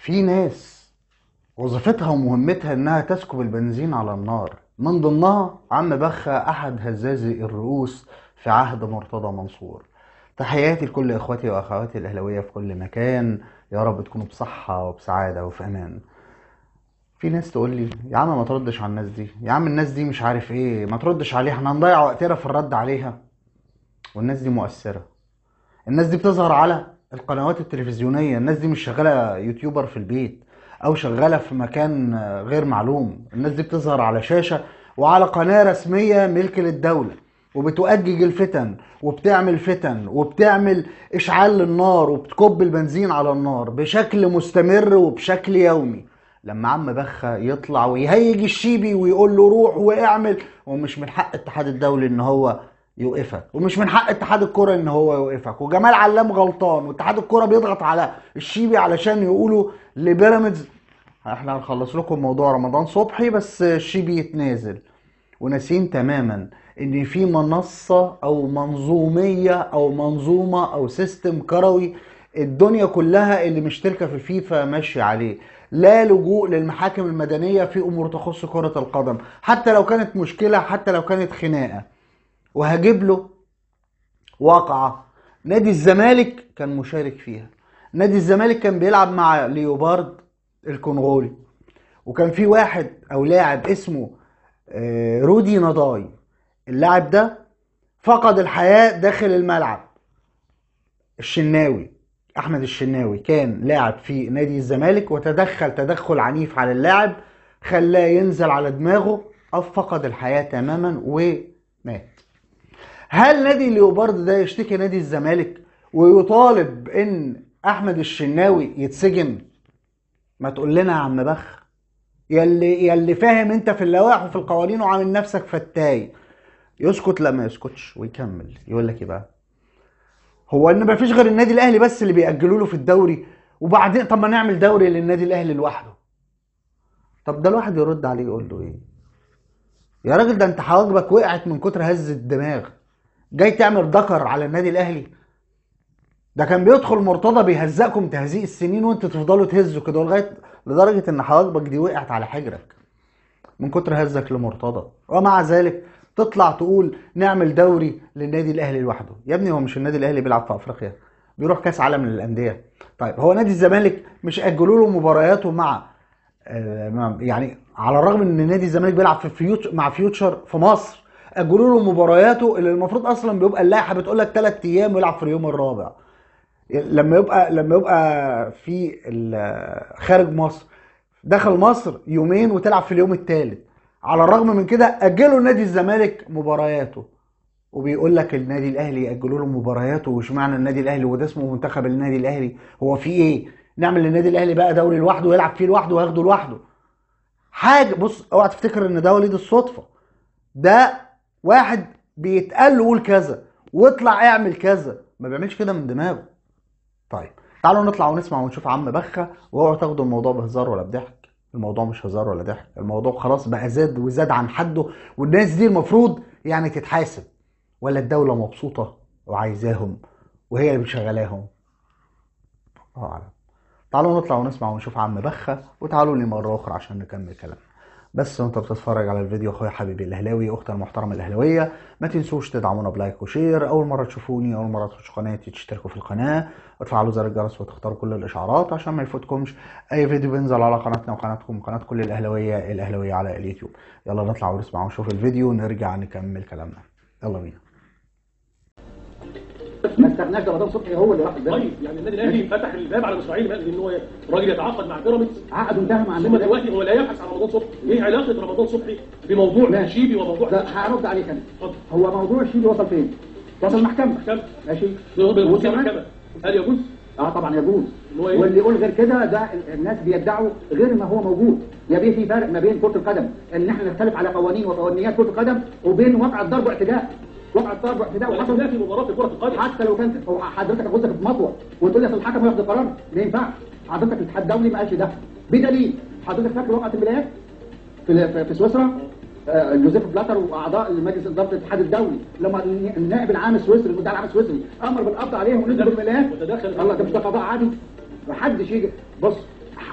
في ناس وظيفتها ومهمتها انها تسكب البنزين على النار من ضمنها عم بخة احد هزازي الرؤوس في عهد مرتضى منصور تحياتي لكل اخواتي واخواتي الاهلاويه في كل مكان يا رب تكونوا بصحه وبسعاده وفي امان في ناس تقول لي يا عم ما تردش على الناس دي يا عم الناس دي مش عارف ايه ما تردش عليها احنا هنضيع وقتنا في الرد عليها والناس دي مؤثره الناس دي بتظهر على القنوات التلفزيونيه الناس دي مش شغاله يوتيوبر في البيت او شغاله في مكان غير معلوم الناس دي بتظهر على شاشه وعلى قناه رسميه ملك للدوله وبتؤجج الفتن وبتعمل فتن وبتعمل اشعال للنار وبتكب البنزين على النار بشكل مستمر وبشكل يومي لما عم بخة يطلع ويهيج الشيبي ويقول له روح واعمل ومش من حق الاتحاد الدولي ان هو يوقفك ومش من حق اتحاد الكرة ان هو يوقفك وجمال علام غلطان واتحاد الكرة بيضغط على الشيبي علشان يقولوا لبيراميدز احنا هنخلص لكم موضوع رمضان صبحي بس الشيبي يتنازل وناسين تماما ان في منصة او منظومية او منظومة او سيستم كروي الدنيا كلها اللي مشتركة في الفيفا ماشية عليه لا لجوء للمحاكم المدنية في امور تخص كرة القدم حتى لو كانت مشكلة حتى لو كانت خناقة وهجيب له واقعة نادي الزمالك كان مشارك فيها نادي الزمالك كان بيلعب مع ليوبارد الكونغولي وكان في واحد او لاعب اسمه آه، رودي نضاي اللاعب ده فقد الحياة داخل الملعب الشناوي احمد الشناوي كان لاعب في نادي الزمالك وتدخل تدخل عنيف على اللاعب خلاه ينزل على دماغه أو فقد الحياة تماما ومات هل نادي ليوبارد ده يشتكي نادي الزمالك ويطالب ان احمد الشناوي يتسجن ما تقول لنا يا عم بخ يلي يلي فاهم انت في اللوائح وفي القوانين وعامل نفسك فتاي يسكت لا ما يسكتش ويكمل يقول لك ايه بقى هو ان ما فيش غير النادي الاهلي بس اللي بيأجلوا له في الدوري وبعدين طب ما نعمل دوري للنادي الاهلي لوحده طب ده الواحد يرد عليه يقول له ايه يا راجل ده انت حواجبك وقعت من كتر هز الدماغ جاي تعمل دكر على النادي الاهلي ده كان بيدخل مرتضى بيهزقكم تهزيق السنين وانتوا تفضلوا تهزوا كده لغايه لدرجه ان حواجبك دي وقعت على حجرك من كتر هزك لمرتضى ومع ذلك تطلع تقول نعمل دوري للنادي الاهلي لوحده يا ابني هو مش النادي الاهلي بيلعب في افريقيا بيروح كاس عالم للانديه طيب هو نادي الزمالك مش اجلوا له مبارياته مع آه، مع- يعني على الرغم ان نادي الزمالك بيلعب في فيوتشر مع فيوتشر في مصر اجلوا له مبارياته اللي المفروض اصلا بيبقى اللائحه بتقول لك ثلاث ايام ويلعب في اليوم الرابع لما يبقى لما يبقى في ال- خارج مصر دخل مصر يومين وتلعب في اليوم الثالث على الرغم من كده اجلوا نادي الزمالك مبارياته وبيقول لك النادي الاهلي ياجلوا له مبارياته واشمعنى النادي الاهلي وده اسمه منتخب النادي الاهلي هو في ايه نعمل للنادي الاهلي بقى دوري لوحده ويلعب فيه لوحده وياخده لوحده حاجه بص اوعى تفتكر ان ده وليد الصدفه ده واحد بيتقال له قول كذا واطلع اعمل كذا ما بيعملش كده من دماغه طيب تعالوا نطلع ونسمع ونشوف عم بخه واوعوا تاخدوا الموضوع بهزار ولا بضحك الموضوع مش هزار ولا ضحك الموضوع خلاص بقى زاد وزاد عن حده والناس دي المفروض يعني تتحاسب ولا الدولة مبسوطة وعايزاهم وهي اللي بتشغلاهم الله أعلم تعالوا نطلع ونسمع ونشوف عم بخة وتعالوا لي مرة أخرى عشان نكمل كلامنا بس وانت بتتفرج على الفيديو اخويا حبيبي الاهلاوي اختي المحترمه الاهلاويه ما تنسوش تدعمونا بلايك وشير اول مره تشوفوني اول مره تخشوا قناتي تشتركوا في القناه وتفعلوا زر الجرس وتختاروا كل الاشعارات عشان ما يفوتكمش اي فيديو بينزل على قناتنا وقناتكم قناه كل الاهلاويه الاهلاويه على اليوتيوب يلا نطلع ونسمع ونشوف الفيديو ونرجع نكمل كلامنا يلا بينا ما استغناش ده رمضان صبحي هو اللي راح البلد طيب يعني النادي الاهلي فتح الباب على اسماعيل بقى ان هو الراجل يتعاقد مع بيراميدز عقده انتهى مع ثم النادي دلوقتي هو لا يبحث عن رمضان صبحي ايه علاقه رمضان صبحي بموضوع ماشي. شيبي وموضوع ده هرد عليك انا اتفضل هو موضوع الشيبي وصل فين؟ وصل محكمة محكمة. ماشي بالوصول وكمان- المحكمه هل يجوز؟ اه طبعا يجوز إن هو إيه؟ واللي يقول غير كده ده الناس بيدعوا غير ما هو موجود يا بيه في فرق ما بين كرة القدم ان احنا نختلف على قوانين وقوانيات كرة القدم وبين وقع الضرب واعتداء وقع الضرب واعتداء ولكن وحصل ده في مباراه في كره القدم حتى لو كان هو حضرتك هتخش في مطوه وتقول لي اصل الحكم هياخد قرار ما ينفعش حضرتك الاتحاد الدولي ما قالش ده بدليل حضرتك فاكر وقعه الولايات في في- في سويسرا آه، جوزيف بلاتر واعضاء مجلس اداره الاتحاد الدولي لما النائب العام السويسري المدعي العام السويسري امر بالقبض عليهم ونزلوا بالملايات وتدخل- الله ده مش ده قضاء عادي محدش يجي بص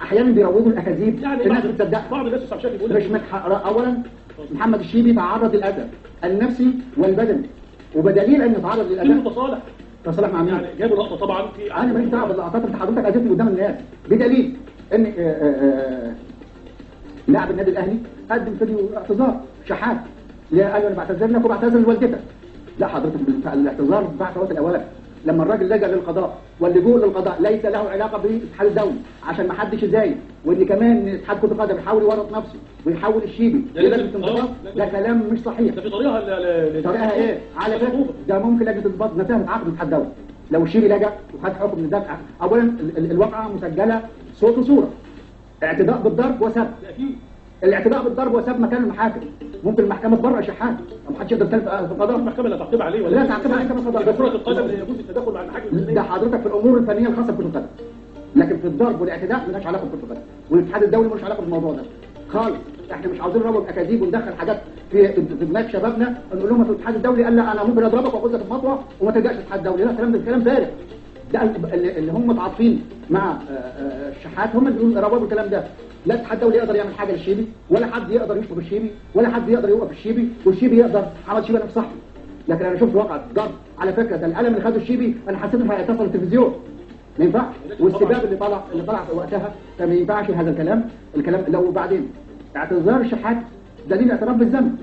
احيانا بيروجوا الاكاذيب يعني الناس بعض بتصدقها بعض الناس استاذ شاكر بيقول مش لك متح... اولا محمد الشيبي تعرض للاذى النفسي والبدني وبدليل انه تعرض في للاذى متصالح تصالح مع مين؟ يعني جابوا لقطه طبعا في انا ماليش دعوه باللقطات انت حضرتك اذيتني قدام الناس بدليل ان آه، آه، آه، لاعب النادي الاهلي قدم فيديو اعتذار شحات قال له انا بعتذر لك وبعتذر لوالدتك لا حضرتك بال- الاعتذار بعد وقت الاولا لما الراجل لجا للقضاء واللجوء للقضاء ليس له علاقه بالاتحاد الدولي عشان ما حدش يتضايق وان كمان اتحاد كره القدم يحاول يورط نفسه ويحول الشيبي ده لجنه لازم- الانضباط آه، ده كلام مش صحيح ده في طريقها ل- ل- ل- طريقها ايه؟ على فكره ده ممكن لجنه الانضباط نتاهه عقد الاتحاد الدولي لو الشيبي لجأ وخد حكم من الدفع اولا ال- ال- الواقعه مسجله صوت وصوره اعتداء بالضرب وسب ده اكيد الاعتداء بالضرب وسب مكان المحاكم ممكن المحكمه تبرع شحات ما حدش يقدر يتكلم في طبعا القضاء المحكمه لا تعقيب عليه ولا لا تعقيب عليه كما صدر. ده كره القدم يجوز التدخل مع المحاكم ده الفنيه حضرتك في الامور الفنيه الخاصه بكره القدم لكن في الضرب والاعتداء ملهاش علاقه بكره القدم والاتحاد الدولي ملوش علاقه بالموضوع ده خالص احنا مش عاوزين نروج اكاذيب وندخل حاجات في في دماغ شبابنا نقول لهم في الاتحاد الدولي قال لا انا ممكن اضربك واخد لك المطوه وما ترجعش الاتحاد الدولي لا الكلام ده كلام فارغ ده اللي اللي هم متعاطفين مع آه، آه، الشحات هم اللي بيقولوا روجوا الكلام ده لا الاتحاد الدولي يقدر يعمل حاجه للشيبي ولا حد يقدر يشطب الشيبي ولا حد يقدر يوقف الشيبي والشيبي يقدر محمد شيبي انا في صاحبي لكن انا شفت واقع ضرب على فكره ده القلم اللي خده الشيبي انا حسيت انه هيتصل التلفزيون ما ينفعش والسباب اللي طلع اللي طلع في وقتها فما ينفعش هذا الكلام الكلام لو بعدين اعتذار الشحات دليل اعتراف بالذنب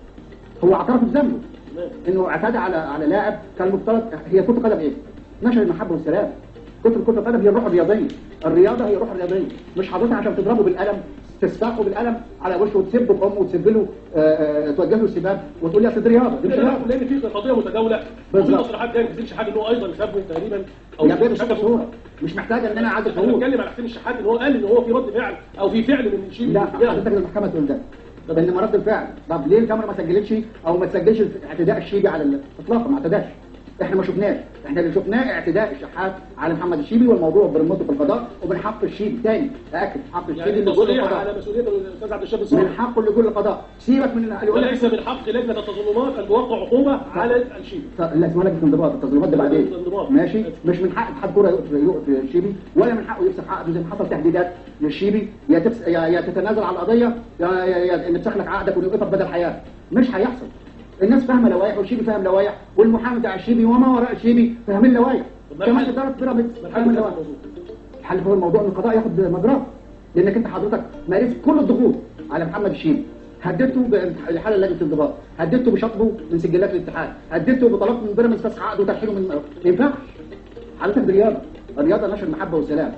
هو اعترف بذنبه انه اعتدى على على لاعب كان المفترض هي كره قدم ايه؟ نشر المحبه والسلام كره كره القدم هي الروح الرياضيه الرياضه هي الروح الرياضيه مش حضرتك عشان تضربه بالقلم تستاقه بالقلم على وشه وتسبه بامه وتسب له آه، آه، توجه له السباب وتقول لي اصل دي رياضه دي مش رياضه لان في قضيه متداوله بالظبط. وفي تصريحات جايه من شحات ان هو ايضا سبه تقريبا يا بيه مش حاجة صوره مش محتاجه ان انا اعدل انا شهور بتكلم على حسين الشحات ان هو قال ان هو في رد فعل او في فعل من الشيء لا حضرتك المحكمه تقول ده طب ان رد الفعل طب ليه الكاميرا ما سجلتش او ما تسجلش اعتداء الشيبي على ال- اطلاقا ما اعتداش احنا ما شفناش احنا اللي شفناه اعتداء الشحات على محمد الشيبي والموضوع برمته في القضاء ومن حق الشيبي تاني اكد حق الشيبي يعني اللي جوه التصريح القضاء على مسؤوليه الاستاذ عبد الشافي من الصالح حقه اللي جوه القضاء سيبك من اللي يقول لك وليس من حق لجنه التظلمات ان توقع عقوبه على الشيء لا اسمها لجنه الانضباط التظلمات ده بعدين الانضباط. ماشي مش من حق اتحاد كوره يوقف يوقف الشيبي ولا من حقه يفسخ عقده زي ما حصل تهديدات للشيبي يا تفس يا, يا تتنازل على القضيه يا يا, يا ان تسخ لك عقدك ونوقفك بدل حياه مش هيحصل الناس فاهمه لوائح والشيبي فاهم لوائح والمحامي بتاع الشيبي وما وراء الشيبي فاهمين لوائح طب ما كمان الحل؟ اداره بيراميدز ما الحل فاهم في هذا لوائح الموضوع؟ الحل هو الموضوع ان القضاء ياخد مجراه لانك انت حضرتك مارست كل الضغوط على محمد الشيبي هددته بالحاله لجنه الانضباط هددته بشطبه من سجلات الاتحاد هددته بطلب من بيراميدز فسخ عقده وترحيله من ما ينفعش حضرتك دي رياضه الرياضه نشر محبه وسلام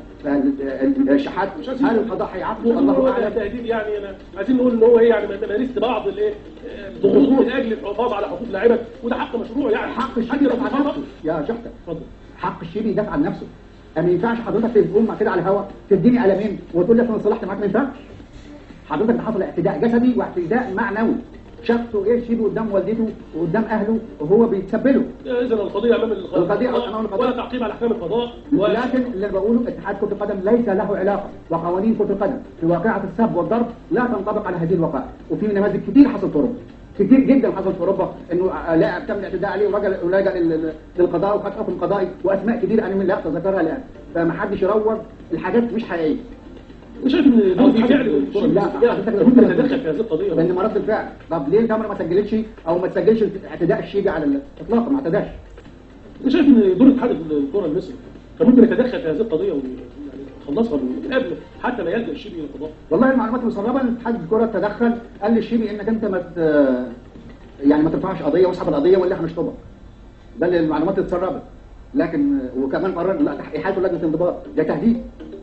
فالشحات مش عايزين- هل القضاء هيعاقبه مش عايزين الله نقول اعلم تهديد يعني انا عايزين نقول ان هو ايه يعني مارست بعض الايه الضغوط من اجل الحفاظ على حقوق لاعيبه وده حق مشروع يعني حق الشيبي لو يدافع عن خطأ- نفسه يا شحته اتفضل حق الشيبي يدافع عن نفسه ما ينفعش حضرتك تقوم كده على الهوا تديني قلمين وتقول لي انا صلحت معاك ما ينفعش حضرتك ده حصل اعتداء جسدي واعتداء معنوي شافته ايه شيبي قدام والدته وقدام اهله وهو بيتسبله اذا القضيه امام القضاء القضية أمام القضاء. ولا تعقيب على احكام القضاء و- لكن اللي بقوله اتحاد كرة القدم ليس له علاقة وقوانين كرة القدم في واقعة السب والضرب لا تنطبق على هذه الوقائع وفي نماذج كتير حصلت في اوروبا كتير جدا حصل في اوروبا انه لاعب تم الاعتداء عليه ورجل ولجا لل- للقضاء وخد حكم قضائي واسماء كتير انا من لا اتذكرها الان فما حدش يروج الحاجات مش حقيقيه انا شايف ان ده في فعل من لا، الشيء. حضرتك لو لابد كنت- نتدخل في هذه القضيه لان مرات الفعل طب ليه الكاميرا ما سجلتش او ما تسجلش اعتداء الشيبي على ال- اطلاقا ما اعتداش انا شايف ان دور اتحاد الكره المصري كان ممكن يتدخل في هذه القضيه ويعني يخلصها من قبل حتى ما يلجا الشيبي الى القضاء والله المعلومات المسربه ان اتحاد الكره تدخل قال للشيبي انك انت ما ت- يعني ما ترفعش قضيه واسحب القضيه ولا هنشطبك ده اللي المعلومات اللي اتسربت لكن وكمان قرر لا احاله لجنه انضباط ده تهديد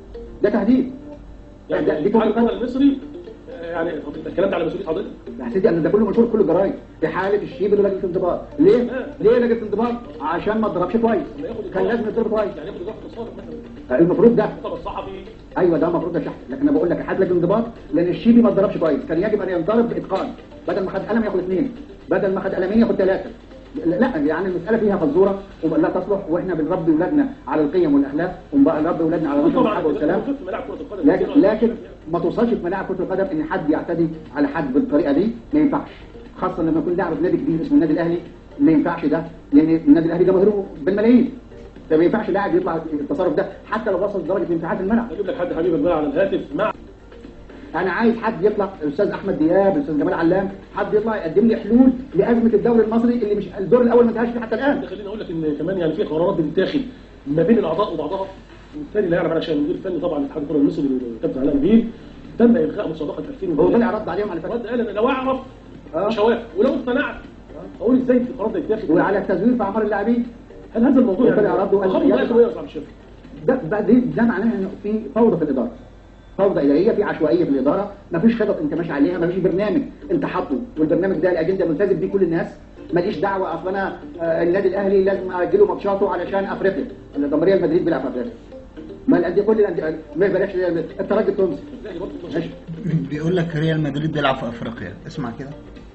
ده تهديد يعني ده- دي كرة اتحاد الكره قدم. المصري آه، يعني طب انت اتكلمت على مسؤوليه حضرتك يا سيدي انا ده كله منشور في كل الجرايد في حاله الشيبي لجنه انضباط ليه؟ ليه لجنه انضباط؟ عشان ما اتضربش كويس لما ياخد كان لازم يتضرب كويس يعني ياخد اضافه الصالح مثلا المفروض ده طب الصحفي ايوه ده المفروض ده شحت لكن انا بقول لك احد لك انضباط لان الشيبي ما اتضربش كويس كان يجب ان ينضرب باتقان بدل ما خد قلم ياخد اثنين بدل ما خد قلمين ياخد ثلاثه لا يعني المساله فيها فزوره ولا تصلح واحنا بنربي اولادنا على القيم والاخلاق ونربي اولادنا على نظم طبعا الحب والسلام في ملاعب كره القدم لكن لكن ما توصلش في ملاعب كره القدم ان حد يعتدي على حد بالطريقه دي ما ينفعش خاصه لما يكون لاعب في نادي كبير اسمه النادي الاهلي ما ينفعش ده لان النادي الاهلي جماهيره بالملايين ده ما ينفعش لاعب يطلع التصرف ده حتى لو وصل لدرجه انتهاك المنع اجيب لك حد حبيبك بقى على الهاتف مع انا عايز حد يطلع الاستاذ احمد دياب الاستاذ جمال علام حد يطلع يقدم لي حلول لازمه الدوري المصري اللي مش الدور الاول ما انتهاش فيه حتى الان خليني اقول لك ان كمان يعني في قرارات بتتاخد ما بين الاعضاء وبعضها وبالتالي لا يعلم عشان المدير الفني طبعا اتحاد الكره المصري الكابتن علاء نبيل تم الغاء مسابقه 2000 هو طلع رد عليهم على فكره رد قال انا لو اعرف آه. مش هوافق ولو اقتنعت اقول ازاي القرار ده يتاخد وعلى التزوير في اعمار اللاعبين هل هذا الموضوع وطلع رد وقال خبر يا بقى جماعة. يا صاحب الشيخ ده ده, ده, ده معناه انه في فوضى في الاداره فوضى اداريه في عشوائيه في الاداره مفيش خطط انت ماشي عليها مفيش برنامج انت حاطه والبرنامج ده الاجنده ملتزم بيه كل الناس ماليش دعوه اصل انا آه، النادي الاهلي لازم اجله ماتشاته علشان افريقيا ده ريال مدريد بيلعب في افريقيا ما الانديه كل الانديه ما بلاش الترجي التونسي لا، برضه ماشي بيقول لك ريال مدريد بيلعب في افريقيا اسمع كده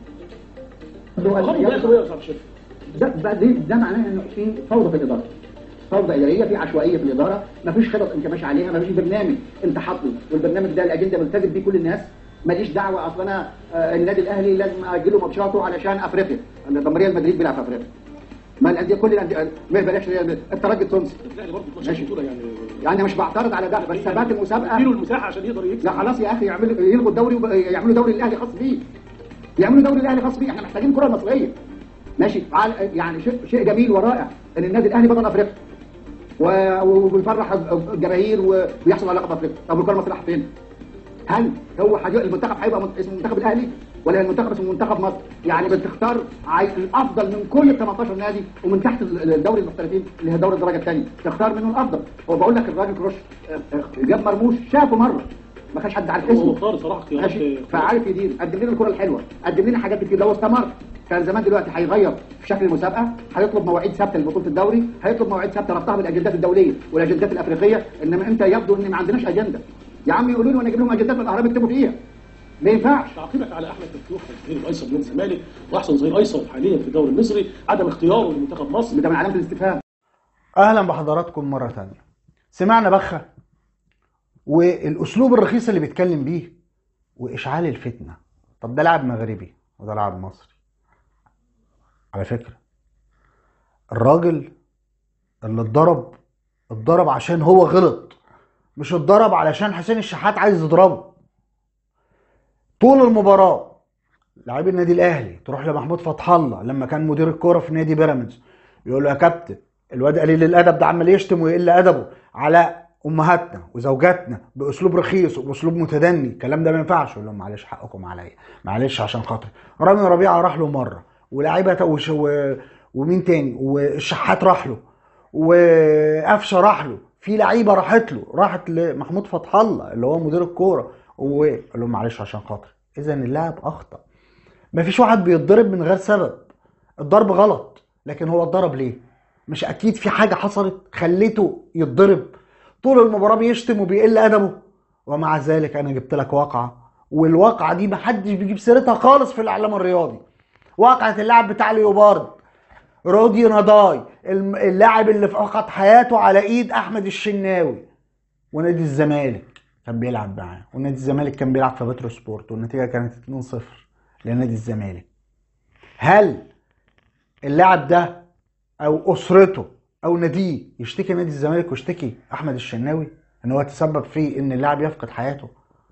خبر بقى يا صاحب الشيخ ده ده, ده, ده معناه انه في فوضى في الاداره فوضى اداريه في عشوائيه في الاداره مفيش خطط انت ماشي عليها مفيش برنامج انت حاطه والبرنامج ده الاجنده ملتزم بيه كل الناس ماليش دعوه اصل انا آه، النادي الاهلي لازم اجله ماتشاته علشان افريقيا ده ريال مدريد بيلعب في افريقيا ما الانديه كل الانديه ما بلاش الترجي التونسي لا برضه ماشي. ماشي بطوله يعني يعني مش بعترض على ده بس ثبات المسابقه اديله المساحه عشان يقدر يكسب لا خلاص يا اخي يعملوا يلغوا الدوري ويعملوا دوري الاهلي خاص بيه يعملوا دوري الاهلي خاص بيه احنا محتاجين كره مصريه ماشي على- يعني شيء شيء جميل ورائع ان النادي الاهلي بطل افريقيا و- وبيفرح الجماهير وبيحصل على لقب افريقيا طب الكره المصريه راح فين؟ هل هو حاجة المنتخب هيبقى من- اسمه المنتخب الاهلي ولا المنتخب اسمه منتخب مصر؟ يعني بتختار عاي- الافضل من كل ال 18 نادي ومن تحت ال- الدوري المحترفين اللي هي دوري الدرجه الثانيه تختار منهم الافضل هو بقول لك الراجل كروش آه، آه، جاب مرموش شافه مره ما كانش حد عارف هو اسمه مختار صراحه ماشي اختيارات فعارف يدير قدم لنا الكره الحلوه قدم لنا حاجات كتير لو استمر كان زمان دلوقتي هيغير في شكل المسابقه هيطلب مواعيد ثابته لبطوله الدوري هيطلب مواعيد ثابته ربطها بالاجندات الدوليه والاجندات الافريقيه انما انت يبدو ان ما عندناش اجنده يا عم يقولوا لي وانا اجيب لهم اجندات من الاهرام يكتبوا فيها ما ينفعش تعقيبك على احمد فتوح الظهير الايسر من الزمالك واحسن ظهير ايسر حاليا في الدوري المصري عدم اختياره لمنتخب مصر ده من علامه الاستفهام اهلا بحضراتكم مره تانية سمعنا بخه والاسلوب الرخيص اللي بيتكلم بيه واشعال الفتنه طب ده لاعب مغربي وده لاعب مصري على فكره الراجل اللي اتضرب اتضرب عشان هو غلط مش اتضرب علشان حسين الشحات عايز يضربه طول المباراه لاعبي النادي الاهلي تروح لمحمود فتح الله لما كان مدير الكوره في نادي بيراميدز يقول له يا كابتن الواد قليل الادب ده عمال يشتم ويقل ادبه على امهاتنا وزوجاتنا باسلوب رخيص وباسلوب متدني الكلام ده ما ينفعش يقول لهم معلش حقكم عليا معلش عشان خاطري رامي ربيعه راح له مره ولاعيبه وش- و... ومين تاني والشحات راح له وقفشه راح له في لعيبه راحت له راحت لمحمود فتح الله اللي هو مدير الكوره وقال لهم معلش عشان خاطري اذا اللاعب اخطا مفيش واحد بيتضرب من غير سبب الضرب غلط لكن هو اتضرب ليه مش اكيد في حاجه حصلت خليته يتضرب طول المباراه بيشتم وبيقل ادبه ومع ذلك انا جبت لك واقعه والواقعه دي محدش بيجيب سيرتها خالص في الاعلام الرياضي واقعه اللاعب بتاع ليوبارد رودي نضاي الم- اللاعب اللي فقد حياته على ايد احمد الشناوي ونادي الزمالك كان بيلعب معاه ونادي الزمالك كان بيلعب في بترو سبورت والنتيجه كانت 2-0 لنادي الزمالك هل اللاعب ده او اسرته او ناديه يشتكي نادي الزمالك ويشتكي احمد الشناوي ان هو تسبب في ان اللاعب يفقد حياته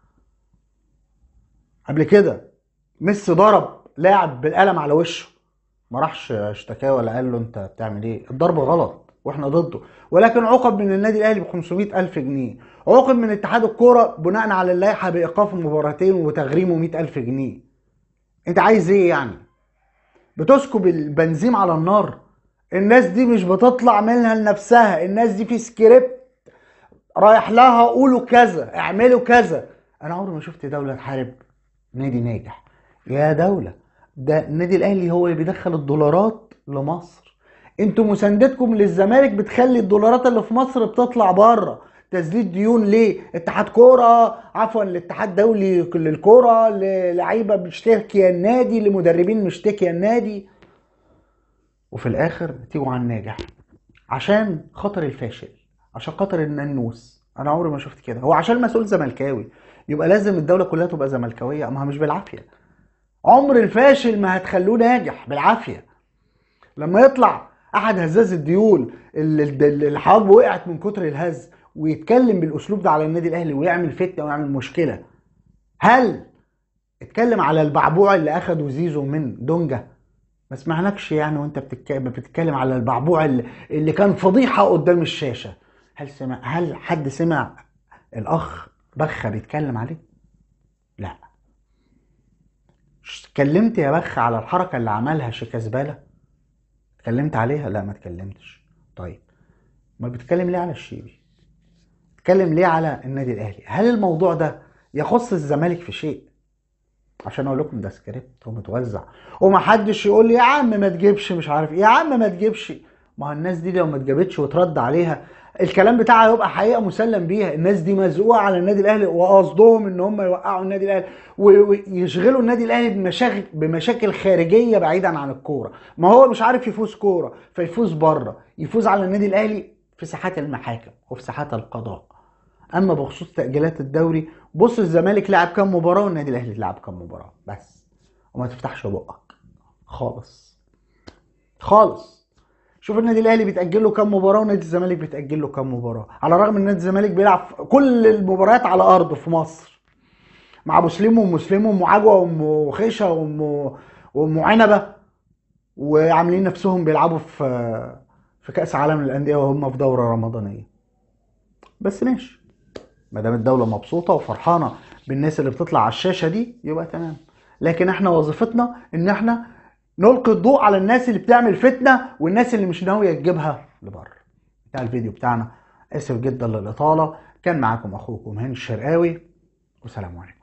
قبل كده ميسي ضرب لاعب بالقلم على وشه ما راحش اشتكاه ولا قال له انت بتعمل ايه الضرب غلط واحنا ضده ولكن عوقب من النادي الاهلي ب 500 الف جنيه عوقب من اتحاد الكوره بناء على اللائحه بايقاف المباراتين وتغريمه 100 الف جنيه انت عايز ايه يعني بتسكب البنزين على النار الناس دي مش بتطلع منها لنفسها الناس دي في سكريبت رايح لها قولوا كذا اعملوا كذا انا عمري ما شفت دولة تحارب نادي ناجح يا دولة ده النادي الاهلي هو اللي بيدخل الدولارات لمصر انتوا مساندتكم للزمالك بتخلي الدولارات اللي في مصر بتطلع بره تسديد ديون ليه اتحاد كوره عفوا الاتحاد دولي للكوره للعيبه بتشتكي النادي لمدربين مشتكي النادي وفي الاخر تيجوا على الناجح عشان خاطر الفاشل عشان خاطر الننوس انا عمري ما شفت كده هو عشان مسؤول زملكاوي يبقى لازم الدوله كلها تبقى زملكاويه ما مش بالعافيه عمر الفاشل ما هتخلوه ناجح بالعافيه لما يطلع احد هزاز الديول اللي اللي الحواجب وقعت من كتر الهز ويتكلم بالاسلوب ده على النادي الاهلي ويعمل فتنه ويعمل مشكله هل اتكلم على البعبوع اللي اخده زيزو من دونجا ما سمعناكش يعني وانت بتتكلم بتتكلم على البعبوع اللي, اللي كان فضيحه قدام الشاشه هل سمع هل حد سمع الاخ بخه بيتكلم عليه لا مش اتكلمت يا بخ على الحركه اللي عملها شيكا زباله اتكلمت عليها لا ما اتكلمتش طيب ما بتتكلم ليه على الشيبي اتكلم ليه على النادي الاهلي هل الموضوع ده يخص الزمالك في شيء عشان اقول لكم ده سكريبت ومتوزع ومحدش يقول لي يا عم ما تجيبش مش عارف ايه يا عم ما تجيبش ما هو الناس دي لو ما اتجابتش وترد عليها الكلام بتاعها يبقى حقيقه مسلم بيها الناس دي مزقوقه على النادي الاهلي وقصدهم ان هم يوقعوا النادي الاهلي و- ويشغلوا النادي الاهلي بمشاكل بمشاكل خارجيه بعيدا عن الكوره ما هو مش عارف يفوز كوره فيفوز بره يفوز على النادي الاهلي في ساحات المحاكم وفي ساحات القضاء اما بخصوص تاجيلات الدوري بص الزمالك لعب كام مباراه والنادي الاهلي لعب كام مباراه بس وما تفتحش بقك خالص خالص شوف النادي الاهلي بيتاجل له كام مباراه ونادي الزمالك بيتاجل له كام مباراه على الرغم ان نادي الزمالك بيلعب في كل المباريات على ارضه في مصر مع ابو سليم وام مسلم وام عجوه وام خيشه وام وام عنبه وعاملين نفسهم بيلعبوا في في كاس عالم للانديه وهم في دوره رمضانيه بس ماشي ما دام الدوله مبسوطه وفرحانه بالناس اللي بتطلع على الشاشه دي يبقى تمام لكن احنا وظيفتنا ان احنا نلقي الضوء على الناس اللي بتعمل فتنه والناس اللي مش ناويه تجيبها لبره ده الفيديو بتاعنا اسف جدا للاطاله كان معاكم اخوكم هاني الشرقاوي والسلام عليكم